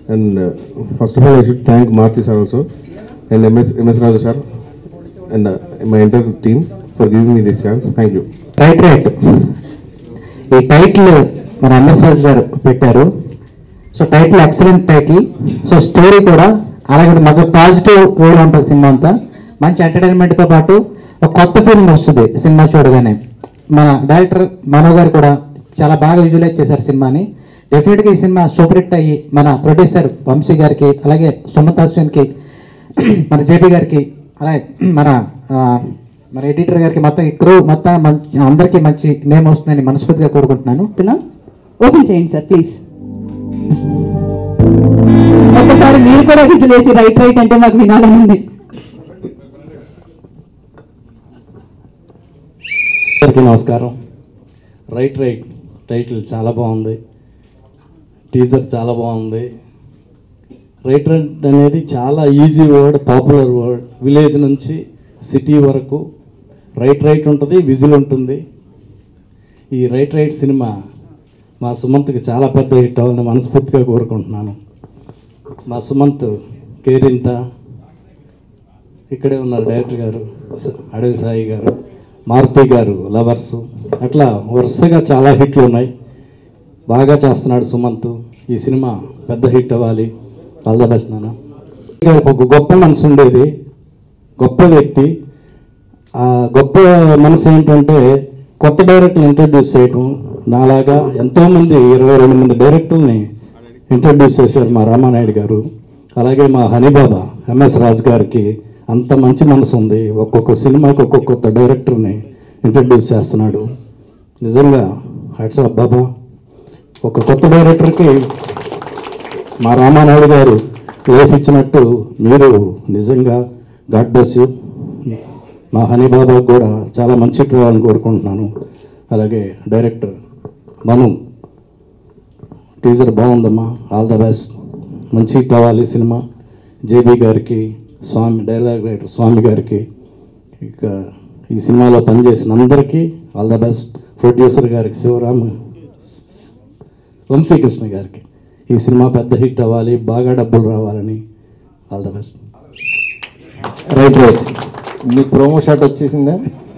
And uh, first of all, I should thank Marty sir also and MS, MS Raju sir and uh, my entire team for giving me this chance. Thank you. Right right ఈ title మన MSS గారు పెట్టారు so title excellent title so story కూడా అలాగే మంచి positive వేలో ఉంటుంది cinema అంతా మంచి ఎంటర్టైన్మెంట్తో పాటు ఒక కొత్త ఫీలింగ్ వస్తుంది సినిమా చూడగానే మన డైరెక్టర్ మనో గారు కూడా చాలా బాగా విజువలైజ్ చేశారు సినిమాని డెఫినెట్గా ఈ సినిమా సూపర్ హిట్ అయ్యి మన ప్రొడ్యూసర్ వంశీ గారికి అలాగే సుమత్ అశ్విన్కి మన జేపీ గారికి అలాగే మన ఆ, మన ఎడిటర్ గారికి మొత్తం ఈ క్రూ మొత్తం మంచి అందరికీ మంచి నేమ్ వస్తుందని మనస్ఫూర్తిగా కోరుకుంటున్నాను ఓపెన్ చేయండి సార్ ప్లీజ్ ఒక్కసారి మీరు కూడా విసిలేసి రైట్ రైట్ అంటే మాకు వినాలని ఉంది అందరికీ నమస్కారం రైట్ రైట్ టైటిల్ చాలా బాగుంది టీజర్ చాలా బాగుంది రైట్ రైట్ అనేది చాలా easy word popular word village నుంచి సిటీ వరకు రైట్ రైట్ ఉంటుంది విజిల్ ఉంటుంది ఈ రైట్ రైట్ సినిమా మా సుమంత్కి చాలా పెద్ద హిట్ అవ్వాలని మనస్ఫూర్తిగా కోరుకుంటున్నాను మా సుమంత్ కేరింత ఇక్కడే ఉన్నారు డైరెక్టర్ గారు అడవి సాయి గారు మారుతి గారు లవర్స్ అట్లా వరుసగా చాలా హిట్లు ఉన్నాయి బాగా చేస్తున్నాడు సుమంత్ ఈ సినిమా పెద్ద హిట్ అవ్వాలి ఆల్ ద బెస్ట్ నాన్న గారికి ఒక గొప్ప మనసు ఉండేది గొప్ప వ్యక్తి ఆ గొప్ప మనసు ఏంటంటే కొత్త డైరెక్టర్లు ఇంట్రడ్యూస్ చేయటం నాలాగా ఎంతోమంది ఇరవై రెండు మంది డైరెక్టర్ని ఇంట్రడ్యూస్ చేశారు మా రామానాయుడు గారు అలాగే మా హనీబాబా ఎంఎస్ రాజు గారికి అంత మంచి మనసు ఉంది ఒక్కొక్క సినిమాకి ఒక్కొక్క కొత్త డైరెక్టర్ని ఇంట్రడ్యూస్ చేస్తున్నాడు నిజంగా హ్యాట్స్ ఆఫ్ బాబా ఒక కొత్త డైరెక్టర్కి మా రామానాయుడు గారు లైఫ్ ఇచ్చినట్టు మీరు నిజంగా గాడ్ బ్లెస్ యూ మా హనీబాబా కూడా చాలా మంచి రావాలని కోరుకుంటున్నాను అలాగే డైరెక్టర్ మను టీజర్ బాగుందమ్మా ఆల్ ద బెస్ట్ మంచి కావాలి సినిమా జేబీ గారికి స్వామి డైలాగ్ రైటర్ స్వామి గారికి ఇక ఈ సినిమాలో పనిచేసిన అందరికీ ఆల్ ద బెస్ట్ ప్రొడ్యూసర్ గారికి శివరామ్ వంశీకృష్ణ గారికి ఈ సినిమా పెద్ద హిట్ అవ్వాలి బాగా డబ్బులు రావాలని all the best right right మీకు ప్రోమో షాట్ వచ్చేసిందా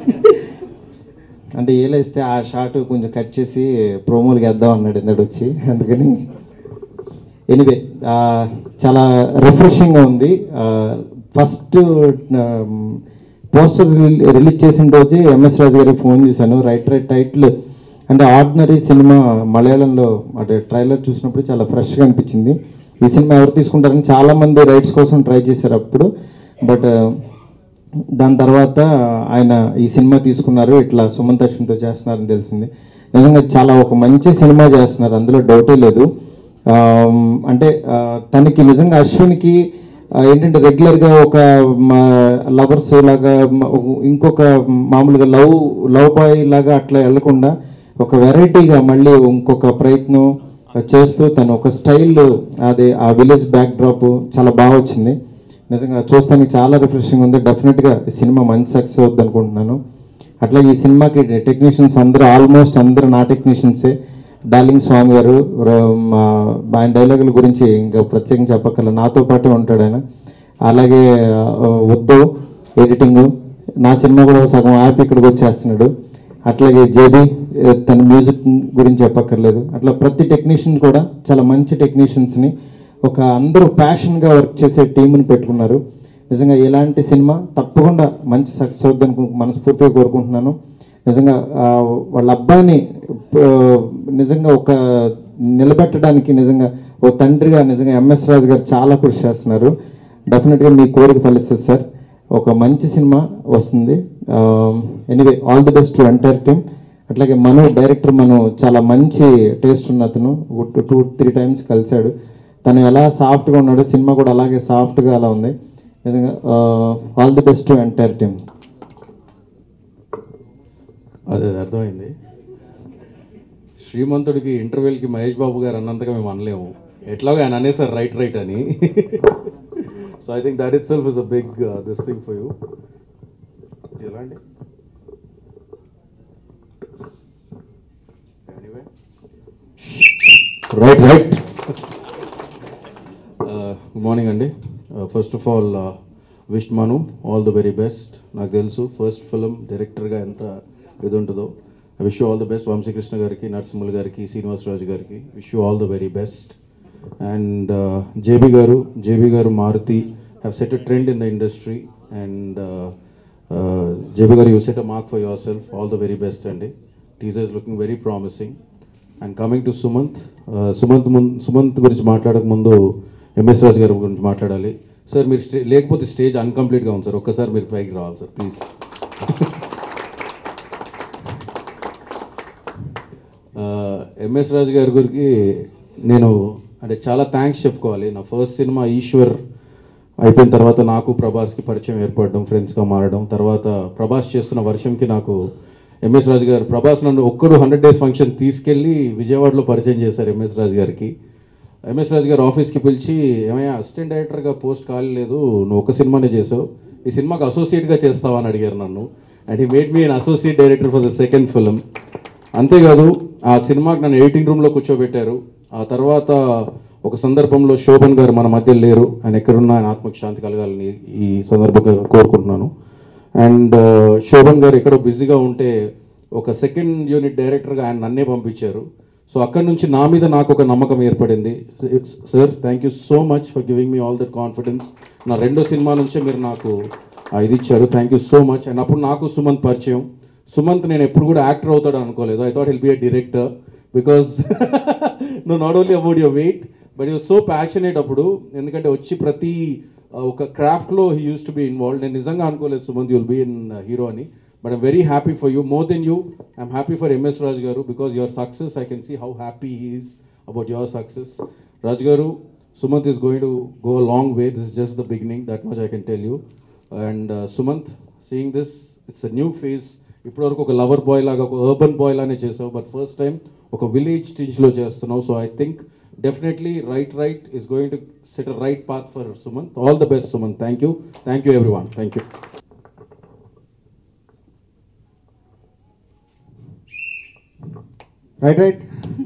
అంటే ఏలేస్తే ఆ షాట్ కొంచెం కట్ చేసి ప్రోమోలకి వేద్దాం అన్నాడు ఇందడు వచ్చి అందుకని ఎనివే చాలా రిఫ్రెషింగ్గా ఉంది ఫస్ట్ పోస్టర్ రిలీజ్ చేసిన రోజే ఎంఎస్ రాజు గారికి ఫోన్ చేశాను రైట్ రైట్ టైటిల్ అంటే ఆర్డినరీ సినిమా మలయాళంలో అంటే ట్రైలర్ చూసినప్పుడు చాలా ఫ్రెష్గా అనిపించింది ఈ సినిమా ఎవరు తీసుకుంటారని చాలా మంది రైట్స్ కోసం ట్రై చేశారు అప్పుడు బట్ దాని తర్వాత ఆయన ఈ సినిమా తీసుకున్నారు ఇట్లా సుమంత్ అశ్విన్తో చేస్తున్నారని తెలిసింది నిజంగా చాలా ఒక మంచి సినిమా చేస్తున్నారు అందులో డౌటే లేదు ఆమ్, అంటే ఆ, తనకి నిజంగా అశ్విన్కి ఆ, ఏంటంటే రెగ్యులర్గా ఒక లవర్స్ లాగా మ- ఇంకొక మామూలుగా లవ్ లవ్ బాయ్ లాగా అట్లా వెళ్లకుండా ఒక వెరైటీగా మళ్ళీ ఇంకొక ప్రయత్నం చేస్తూ తను ఒక స్టైల్ అది ఆ విలేజ్ బ్యాక్ డ్రాప్ చాలా బాగా వచ్చింది నిజంగా చూస్తానికి చాలా రిఫ్రెషింగ్ ఉంది డెఫినెట్గా ఈ సినిమా మంచి సక్సెస్ అవుద్ది అనుకుంటున్నాను అట్లా ఈ సినిమాకి టెక్నీషియన్స్ అందరూ ఆల్మోస్ట్ అందరూ నా టెక్నీషియన్సే డార్లింగ్ స్వామి గారు ర- మా ఆయన డైలాగుల గురించి ఇంకా ప్రత్యేకంగా చెప్పక్కర్లేదు నాతో పాటే ఉంటాడు ఆయన అలాగే ఆ, ఉద్దవ్ ఎడిటింగ్ నా సినిమా కూడా సగం యాప్ ఇక్కడికి వచ్చేస్తున్నాడు అట్లాగే జేబీ తన మ్యూజిక్ గురించి చెప్పక్కర్లేదు అట్లా ప్రతి టెక్నీషియన్ కూడా చాలా మంచి టెక్నీషియన్స్ని ఒక అందరూ ప్యాషన్గా వర్క్ చేసే టీంని పెట్టుకున్నారు నిజంగా ఇలాంటి సినిమా తప్పకుండా మంచి సక్సెస్ అవుద్దని మనస్ఫూర్తిగా కోరుకుంటున్నాను నిజంగా ఆ, వాళ్ళ అబ్బాయిని ఆ, నిజంగా ఒక నిలబెట్టడానికి నిజంగా ఓ తండ్రిగా నిజంగా ఎంఎస్ రాజు గారు చాలా కృషి చేస్తున్నారు డెఫినెట్గా మీ కోరిక ఫలిస్తుంది సార్ ఒక మంచి సినిమా వస్తుంది anyway all the best to entire team అట్లాగే మను డైరెక్టర్ మను చాలా మంచి టేస్ట్ ఉన్న అతను టూ త్రీ టైమ్స్ కలిశాడు తను ఎలా సాఫ్ట్గా ఉన్నాడో సినిమా కూడా అలాగే సాఫ్ట్గా అలా ఉంది నిజంగా all the best to entire team అదే అర్థమైంది శ్రీమంతుడికి ఇంటర్వెల్కి మహేష్ బాబు గారు అన్నంతగా మేము అనలేము ఎట్లాగో ఆయన అనేసారు రైట్ రైట్ అని so I think that itself is a big this thing for you ఎలాంటి right right first of all wish Manu all the very best నాకు తెలుసు ఫస్ట్ ఫిలిం డైరెక్టర్గా ఎంత ఇది ఉంటుందో I wish all the best Vamsikrishna గారికి నరసింహులు గారికి శ్రీనివాసరాజు గారికి wish all the very best and JB గారు జేబీ గారు Maruthi have set a trend in the industry and JB గారు you set a mark for yourself all the very best అండి teaser is looking very promising and coming to Sumanth Sumanth ముందు సుమంత్ గురించి మాట్లాడక ముందు MS రాజు గారి గురించి మాట్లాడాలి సార్ మీరు స్టే లేకపోతే స్టేజ్ అన్కంప్లీట్గా ఉంది సార్ ఒక్కసారి మీరు పైకి రావాలి సార్ ప్లీజ్ ఎంఎస్ రాజు గారి గురికి నేను అంటే చాలా థ్యాంక్స్ చెప్పుకోవాలి నా ఫస్ట్ సినిమా ఈశ్వర్ అయిపోయిన తర్వాత నాకు ప్రభాస్కి పరిచయం ఏర్పడడం ఫ్రెండ్స్గా మారడం తర్వాత ప్రభాస్ చేస్తున్న వర్షంకి నాకు ఎంఎస్ రాజు గారు ప్రభాస్ నన్ను ఒక్కడు హండ్రెడ్ డేస్ ఫంక్షన్ తీసుకెళ్ళి విజయవాడలో పరిచయం చేశారు ఎంఎస్ రాజు గారికి ఎంఎస్ రాజు గారు ఆఫీస్కి పిలిచి ఏమయ్యా అసిస్టెంట్ డైరెక్టర్గా పోస్ట్ ఖాళీ లేదు నువ్వు ఒక సినిమానే చేసావు ఈ సినిమాకి అసోసియేట్గా చేస్తావా అని అడిగారు నన్ను and he made me an associate director for the second film అంతేకాదు ఆ సినిమాకి నన్ను ఎడిటింగ్ రూమ్లో కూర్చోబెట్టారు ఆ తర్వాత ఒక సందర్భంలో శోభన్ గారు మన మధ్య లేరు ఆయన ఎక్కడున్నా ఆయన ఆత్మకు శాంతి కలగాలని ఈ సందర్భంగా కోరుకుంటున్నాను అండ్ శోభన్ గారు ఎక్కడో బిజీగా ఉంటే ఒక సెకండ్ యూనిట్ డైరెక్టర్గా ఆయన నన్నే పంపించారు సో అక్కడి నుంచి నా మీద నాకు ఒక నమ్మకం ఏర్పడింది sir thank you so much for giving me all that confidence నా రెండో సినిమా నుంచే మీరు నాకు ఆ ఇది ఇచ్చారు thank you so much and అప్పుడు నాకు సుమంత్ పరిచయం సుమంత్ నేను ఎప్పుడు కూడా యాక్టర్ అవుతాడు అనుకోలేదు I thought will be a director because no not only about your weight but you so passionate అప్పుడు ఎందుకంటే వచ్చి ప్రతి uh, ఒక క్రాఫ్ట్లో he use to be involve నేను నిజంగా అనుకోలేదు Sumanth you'll be in hero అని but I'm very happy for you more than you I'm happy for MS Raj గారు because your success I can see how happy he's about your success Raj గారు Sumanth is going to go long way this is just the beginning that much I can tell you and Sumanth seeing this it's a new phase ఇప్పటివరకు ఒక lover boy లాగా ఒక urban boy లానే చేసావు but first time ఒక village స్టేజ్లో చేస్తున్నావు so I think definitely right right is going to set a right path for Sumanth all the best Sumanth thank you thank you everyone thank you right right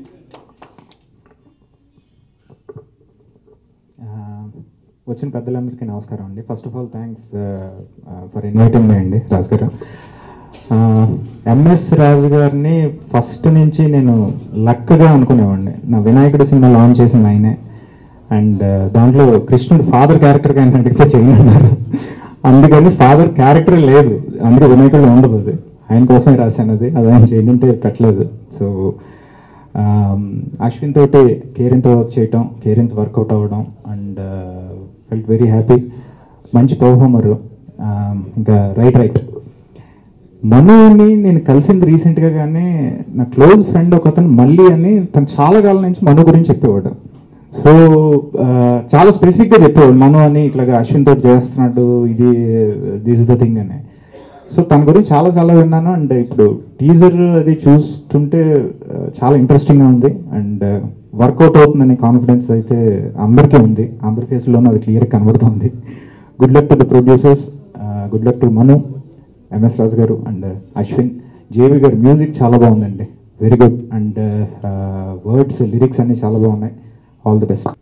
వచ్చిన పెద్దలందరికీ నమస్కారం అండి first of all thanks for inviting me అండి రాజు గారు MS రాజు గారిని first నుంచి నేను లక్గా అనుకునేవాడిని నా వినాయకుడు సినిమా లాంచ్ చేసిన ఆయనే అండ్ దాంట్లో కృష్ణుడు ఫాదర్ క్యారెక్టర్గా ఆయన అడిగితే చేయనున్నారు అందుకని ఫాదర్ క్యారెక్టర్ లేదు అందుకే వినాయకుడు ఉండదు అది ఆయన కోసమే రాశాను అది అది ఆయన చేయనుంటే పెట్టలేదు సో అశ్విన్ తోటి కేరింత వర్క్ చేయటం కేరింత వర్కౌట్ అవ్వడం అండ్ ఫెల్ట్ వెరీ హ్యాపీ మంచి పర్ఫార్మర్ ఇంకా రైట్ రైట్ మనుని నేను కలిసింది రీసెంట్గా కానీ నా క్లోజ్ ఫ్రెండ్ ఒక అతను మళ్ళీ అని తను చాలా కాలం నుంచి మను గురించి చెప్పేవాడు సో చాలా స్పెసిఫిక్గా చెప్పేవాడు మను అని ఇట్లాగా అశ్విన్ తోటి చేస్తున్నాడు ఇది దిస్ ద థింగ్ అని సో తన గురించి చాలా చాలా విన్నాను అండ్ ఇప్పుడు టీజర్ అది చూస్తుంటే ఆ, చాలా ఇంట్రెస్టింగ్గా ఉంది అండ్ వర్కౌట్ అవుతుందనే కాన్ఫిడెన్స్ అయితే అందరికీ ఉంది అందరి ఫేస్లోనూ అది క్లియర్ కనబడుతుంది good luck to the producers good luck to Manu MS Raju garu and Ashwin JV garu music చాలా బాగుందండి very good and words lyrics అన్ని చాలా బాగున్నాయి ఆల్ ది బెస్ట్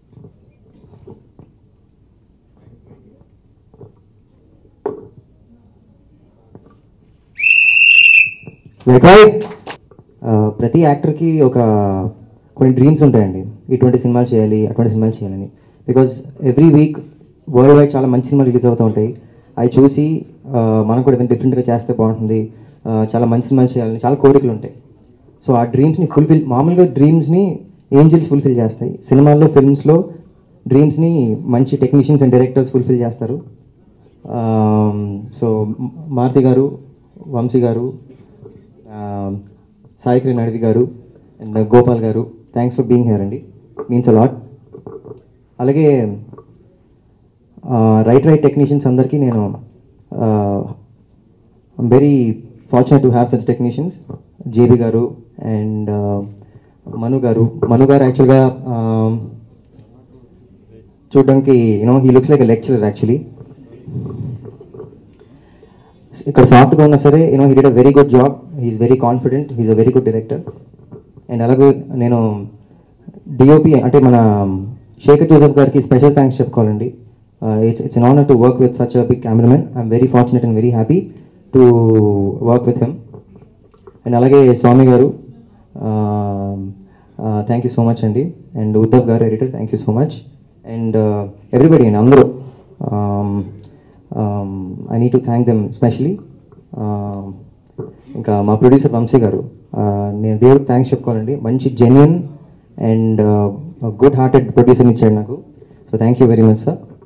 ఆ, ప్రతి యాక్టర్కి ఒక కొన్ని డ్రీమ్స్ ఉంటాయండి ఇటువంటి సినిమాలు చేయాలి అటువంటి సినిమాలు చేయాలని because every week world wide చాలా మంచి సినిమాలు రిలీజ్ అవుతూ ఉంటాయి అవి చూసి ఆ, మనం కూడా ఏదైనా డిఫరెంట్గా చేస్తే బాగుంటుంది ఆ, చాలా మంచి సినిమాలు చేయాలని చాలా కోరికలు ఉంటాయి సో ఆ డ్రీమ్స్ని ఫుల్ఫిల్ మామూలుగా డ్రీమ్స్ని ఏంజిల్స్ ఫుల్ఫిల్ చేస్తాయి సినిమాల్లో ఫిల్మ్స్లో డ్రీమ్స్ని మంచి టెక్నీషియన్స్ అండ్ డైరెక్టర్స్ ఫుల్ఫిల్ చేస్తారు so Maruthi garu Vamsi garu Saikiran Adivi garu and Gopal garu thanks for being here అండి మీన్స్ అలాట్ అలాగే రైట్ రైట్ టెక్నీషియన్స్ అందరికీ నేను very fortunate to have such technicians JB garu and Manu garu Manu garu యాక్చువల్గా చూడడానికి you know he looks like a lecturer actually ఇక్కడ సాఫ్ట్గా ఉన్నా సరే you know he did a very good job he is very confident he's a very good director and అలాగే నేను DOP అంటే మన శేఖర్ జోసెఫ్ గారికి స్పెషల్ థ్యాంక్స్ చెప్పుకోవాలండి it's, it's an honor to work with such a big cameraman. I'm very fortunate and very happy to work with him. And అలాగే Swami garu thank you so much అండి and Uddhav garu editor thank you so much and everybody అండి అందరూ I need to thank them specially ఇంకా మా producer Vamsi గారు Uh, నేను దేవుడికి thanks చెప్పుకోవాలండి మంచి genuine and good hearted producer ఇచ్చాడు నాకు so thank you very much sir